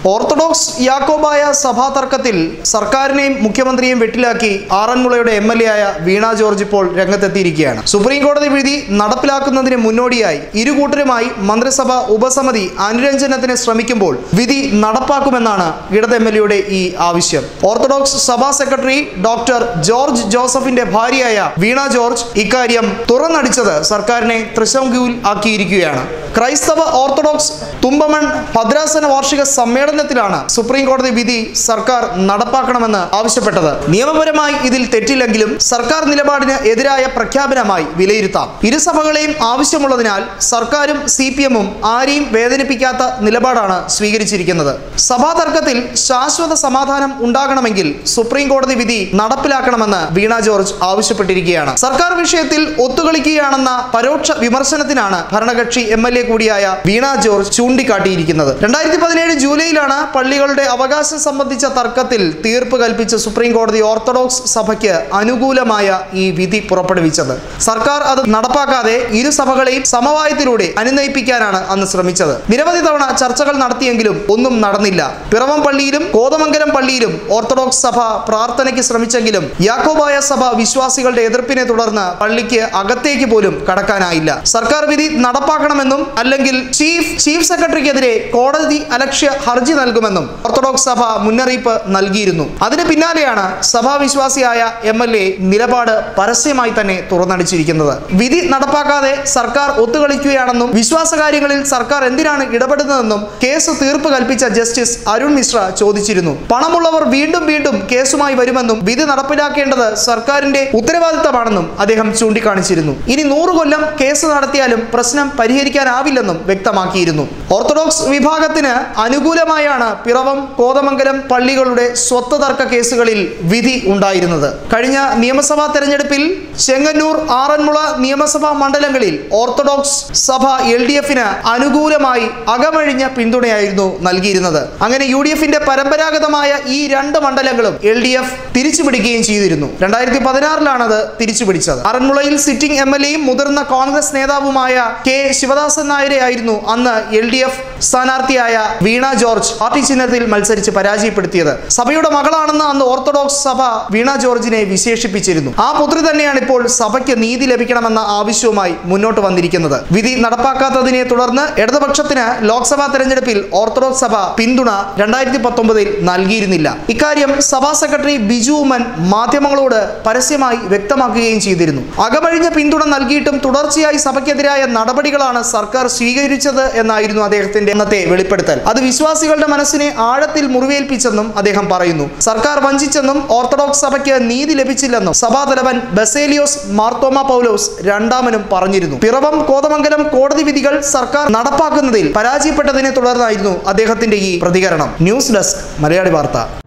orthodox Yakobaya സഭാ തർക്കത്തിൽ സർക്കാരിനെയും മുഖ്യമന്ത്രിയെയും വെട്ടിലാക്കി ആറന്മുളയുടെ എം എൽ എ ആയ വീണ ജോർജ് ഇപ്പോൾ രംഗത്തെത്തിയിരിക്കുകയാണ് സുപ്രീം കോടതി വിധി നടപ്പിലാക്കുന്നതിന് മുന്നോടിയായി ഇരു കൂട്ടരുമായി മന്ത്രിസഭ ഉപസമിതി അനുരഞ്ജനത്തിന് ശ്രമിക്കുമ്പോൾ വിധി നടപ്പാക്കുമെന്നാണ് ഇടത് എം എൽ എയുടെ ഈ ആവശ്യം ഓർത്തഡോക്സ് സഭാ സെക്രട്ടറി ഡോക്ടർ ജോർജ് ജോസഫിന്റെ ഭാര്യയായ വീണ ജോർജ് ഇക്കാര്യം തുറന്നടിച്ചത് സർക്കാരിനെ തൃശങ്കൂൽ ആക്കിയിരിക്കുകയാണ് ക്രൈസ്തവ ഓർത്തഡോക്സ് തുമ്പമൺ ഭദ്രാസന വാർഷിക സമ്മേളനത്തിലാണ് സുപ്രീം കോടതി വിധി സർക്കാർ നടപ്പാക്കണമെന്ന് ആവശ്യപ്പെട്ടത് നിയമപരമായി ഇതിൽ തെറ്റില്ലെങ്കിലും സർക്കാർ നിലപാടിന് എതിരായ പ്രഖ്യാപനമായി വിലയിരുത്താം ഇരുസഭകളെയും ആവശ്യമുള്ളതിനാൽ സർക്കാരും സി പി എമ്മും ആരെയും വേദനിപ്പിക്കാത്ത നിലപാടാണ് സ്വീകരിച്ചിരിക്കുന്നത് സഭാ തർക്കത്തിൽ ശാശ്വത സമാധാനം ഉണ്ടാകണമെങ്കിൽ സുപ്രീം കോടതി വിധി നടപ്പിലാക്കണമെന്ന് വീണ ജോർജ് ആവശ്യപ്പെട്ടിരിക്കുകയാണ് സർക്കാർ വിഷയത്തിൽ ഒത്തുകളിക്കുകയാണെന്ന പരോക്ഷ വിമർശനത്തിനാണ് ഭരണകക്ഷി എം എൽ എ കൂടിയായ വീണ ജോർജ് ചൂണ്ടിക്കാട്ടിയിരിക്കുന്നത് രണ്ടായിരത്തി പതിനേഴ് ജൂലൈയിലാണ് പള്ളികളുടെ അവകാശം സംബന്ധിച്ച തർക്കത്തിൽ തീർപ്പ് കൽപ്പിച്ച സുപ്രീം കോടതി ഓർത്തഡോക്സ് സഭയ്ക്ക് അനുകൂലമായ ഈ വിധി പുറപ്പെടുവിച്ചത് സർക്കാർ അത് നടപ്പാക്കാതെ ഇരു സഭകളെയും സമവായത്തിലൂടെ അനുനയിപ്പിക്കാനാണ് അന്ന് ശ്രമിച്ചത് നിരവധി തവണ ചർച്ചകൾ നടത്തിയെങ്കിലും ഒന്നും നടന്നില്ല പിറവം പള്ളിയിലും കോതമംഗലം പള്ളിയിലും ഓർത്തഡോക്സ് സഭ പ്രാർത്ഥനയ്ക്ക് ശ്രമിച്ചെങ്കിലും യാക്കോബായ സഭ വിശ്വാസികളുടെ എതിർപ്പിനെ തുടർന്ന് പള്ളിക്ക് അകത്തേക്ക് പോലും കടക്കാനായില്ല സർക്കാർ വിധി നടപ്പാക്കണമെന്നും അല്ലെങ്കിൽ ചീഫ് ചീഫ് സെക്രട്ടറിക്കെതിരെ കോടതി അലക്ഷ്യ ഹർജി നൽകുമെന്നും ഓർത്തഡോക്സ് സഭ മുന്നറിയിപ്പ് നൽകിയിരുന്നു അതിന് പിന്നാലെയാണ് സഭാവിശ്വാസിയായ എം എൽ എ നിലപാട് പരസ്യമായി തന്നെ തുറന്നടിച്ചിരിക്കുന്നത് വിധി നടപ്പാക്കാതെ സർക്കാർ ഒത്തുകളിക്കുകയാണെന്നും വിശ്വാസകാര്യങ്ങളിൽ സർക്കാർ എന്തിനാണ് ഇടപെടുന്നതെന്നും കേസ് തീർപ്പ് കൽപ്പിച്ച ജസ്റ്റിസ് അരുൺ മിശ്ര ചോദിച്ചിരുന്നു പണമുള്ളവർ വീണ്ടും വീണ്ടും കേസുമായി വരുമെന്നും വിധി നടപ്പിലാക്കേണ്ടത് സർക്കാരിന്റെ ഉത്തരവാദിത്തമാണെന്നും അദ്ദേഹം ചൂണ്ടിക്കാണിച്ചിരുന്നു ഇനി നൂറ് കൊല്ലം കേസ് നടത്തിയാലും പ്രശ്നം പരിഹരിക്കാനാവില്ലെന്നും വ്യക്തമാക്കിയിരുന്നു ഓർത്തഡോക്സ് വിഭാഗത്തിന് അനുകൂലമായാണ് പിറവം കോതമംഗലം പള്ളികളുടെ സ്വത്ത് തർക്ക കേസുകളിൽ വിധി ഉണ്ടായിരുന്നത് കഴിഞ്ഞ നിയമസഭാ തെരഞ്ഞെടുപ്പിൽ ചെങ്ങന്നൂർ ആറന്മുള നിയമസഭാ മണ്ഡലങ്ങളിൽ ഓർത്തഡോക്സ് സഭ എൽ ഡി എഫിന് അനുകൂലമായി അകമഴിഞ്ഞ പിന്തുണയായിരുന്നു നൽകിയിരുന്നത് അങ്ങനെ യു ഡി എഫിന്റെ പരമ്പരാഗതമായ ഈ രണ്ട് മണ്ഡലങ്ങളും എൽ ഡി എഫ് തിരിച്ചുപിടിക്കുകയും ചെയ്തിരുന്നു രണ്ടായിരത്തി പതിനാറിലാണ് അത് തിരിച്ചുപിടിച്ചത് ആറന്മുളയിൽ സിറ്റിംഗ് എം എൽ എയും മുതിർന്ന കോൺഗ്രസ് നേതാവുമായ കെ ശിവദാസൻ നായരെ ആയിരുന്നു അന്ന് എൽ ഡി എഫ് സ്ഥാനാർത്ഥിയായ വീണ ജോർജ് പാർട്ടി ചിഹ്നത്തിൽ മത്സരിച്ച് പരാജയപ്പെടുത്തിയത് സഭയുടെ മകളാണെന്ന് അന്ന് ഓർത്തഡോക്സ് സഭ വീണ ജോർജിനെ വിശേഷിപ്പിച്ചിരുന്നു ആ പുത്രി തന്നെയാണ് ഇപ്പോൾ സഭയ്ക്ക് നീതി ലഭിക്കണമെന്ന ആവശ്യവുമായി മുന്നോട്ട് വന്നിരിക്കുന്നത് വിധി നടപ്പാക്കാത്തതിനെ തുടർന്ന് ഇടതുപക്ഷത്തിന് ലോക്സഭാ തെരഞ്ഞെടുപ്പിൽ ഓർത്തഡോക്സ് സഭ പിന്തുണ രണ്ടായിരത്തി പത്തൊമ്പതിൽ നൽകിയിരുന്നില്ല ഇക്കാര്യം സഭാ സെക്രട്ടറി ബിജു ഉമ്മൻ മാധ്യമങ്ങളോട് പരസ്യമായി വ്യക്തമാക്കുകയും ചെയ്തിരുന്നു അകമഴിഞ്ഞ പിന്തുണ നൽകിയിട്ടും തുടർച്ചയായി സഭയ്ക്കെതിരായ നടപടികളാണ് സർക്കാർ സ്വീകരിച്ചത് എന്നായിരുന്നു അദ്ദേഹത്തിന്റെ അന്നത്തെ വെളിപ്പെടുത്തൽ അത് വിശ്വാസികളുടെ മനസ്സിനെ ആഴത്തിൽ മുറിവേൽപ്പിച്ചെന്നും അദ്ദേഹം പറയുന്നു സർക്കാർ വഞ്ചിച്ചെന്നും ഓർത്തഡോക്സ് സഭയ്ക്ക് നീതി ലഭിച്ചില്ലെന്നും സഭാതലവൻ ബസേലിയോസ് മാർത്തോമ പൗലോസ് രണ്ടാമനും പറഞ്ഞിരുന്നു പിറവം കോതമംഗലം കോടതി വിധികൾ സർക്കാർ നടപ്പാക്കുന്നതിൽ പരാജയപ്പെട്ടതിനെ തുടർന്നായിരുന്നു അദ്ദേഹത്തിന്റെ ഈ പ്രതികരണം ന്യൂസ് ഡെസ്ക് മലയാളി വാർത്ത